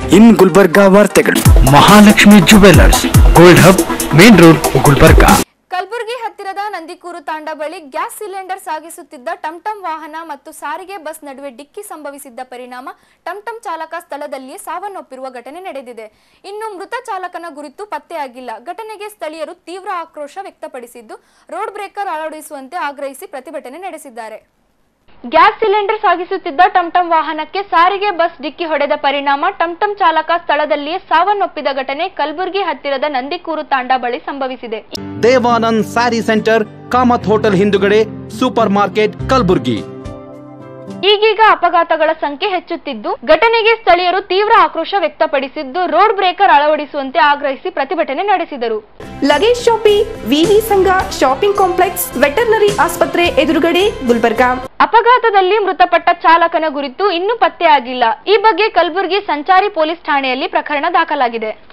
ಇನ್ ಗುಲ್ಬರ್ಗಾ ವಾರ್ತೆಗಳು Mahalakshmi jewellers gold hub main road Gulbarga Kalaburagi ಹತ್ತಿರದ ನಂದಿಕೂರು ತಾಂಡ ಬಳಿ ಗ್ಯಾಸ್ ಸಿಲಿಂಡರ್ ಸಾಗಿಸುತ್ತಿದ್ದ ಟಂಟಂ ವಾಹನ ಮತ್ತು ಸಾರಿಗೆ ಬಸ್ ನಡುವೆ ಡಿಕ್ಕಿ ಸಂಭವಿಸಿದ್ದ ಪರಿಣಾಮ ಟಂಟಂ ಚಾಲಕ ಸ್ಥಳದಲ್ಲಿಯೇ ಸಾವನ್ನಪ್ಪಿರುವ ಘಟನೆ ನಡೆದಿದೆ ಇನ್ನು ಮೃತ ಚಾಲಕನ ಗುರುತು ಪತ್ತೆಯಾಗಿಲ್ಲ ಘಟನೆಗೆ ಸ್ಥಳೀಯರು ತೀವ್ರ ಆಕ್ರೋಶ ವ್ಯಕ್ತಪಡಿಸಿದ್ದು ರೋಡ್ ಬ್ರೇಕರ್ ಅಳವಡಿಸುವಂತೆ ಆಗ್ರಹಿಸಿ ಪ್ರತಿಭಟನೆ ನಡೆಸಿದ್ದಾರೆ ಗ್ಯಾಸ್ ಸಿಲಿಂಡರ್ ಸಾಗಿಸುತ್ತಿದ್ದ ಟಂಟಂ ವಾಹನಕ್ಕೆ ಸಾರಿಗೆ ಬಸ್ ಡಿಕ್ಕಿ ಹೊಡೆದ ಪರಿಣಾಮ ಟಂಟಂ ಚಾಲಕ ಸ್ಥಳದಲ್ಲಿಯೇ ಸಾವನ್ನಪ್ಪಿದ ಘಟನೆ ಕಲಬುರಗಿ ಹತ್ತಿರದ ನಂದಿಕೂರು ತಾಂಡ ಬಳಿ ಸಂಭವಿಸಿದೆ Devanand saree centre Kamath hotel ಹಿಂದುಗಡೆ ಸೂಪರ್ ಮಾರ್ಕೆಟ್ ಕಲಬುರ್ಗಿ ಈಗೀಗ ಅಪಘಾತಗಳ ಸಂಖ್ಯೆ ಹೆಚ್ಚುತ್ತಿದ್ದು ಘಟನೆಗೆ ಸ್ಥಳೀಯರು ತೀವ್ರ ಆಕ್ರೋಶ ವ್ಯಕ್ತಪಡಿಸಿದ್ದು ರೋಡ್ ಬ್ರೇಕರ್ ಅಳವಡಿಸುವಂತೆ ಆಗ್ರಹಿಸಿ ಪ್ರತಿಭಟನೆ ನಡೆಸಿದರು ಲಗೇಜ್ ಶಾಪಿ ವಿವಿ ಸಂಘ ಶಾಪಿಂಗ್ ಕಾಂಪ್ಲೆಕ್ಸ್ ವೆಟರ್ನರಿ ಆಸ್ಪತ್ರೆ ಎದುರುಗಡೆ ಗುಲ್ಬರ್ಗಾ ಅಪಘಾತದಲ್ಲಿ ಮೃತಪಟ್ಟ ಚಾಲಕನ ಗುರಿತು ಇನ್ನೂ ಪತ್ತೆಯಾಗಿಲ್ಲ ಈ ಬಗ್ಗೆ ಕಲಬುರಗಿ ಸಂಚಾರಿ ಪೊಲೀಸ್ ಠಾಣೆಯಲ್ಲಿ ಪ್ರಕರಣ ದಾಖಲಾಗಿದೆ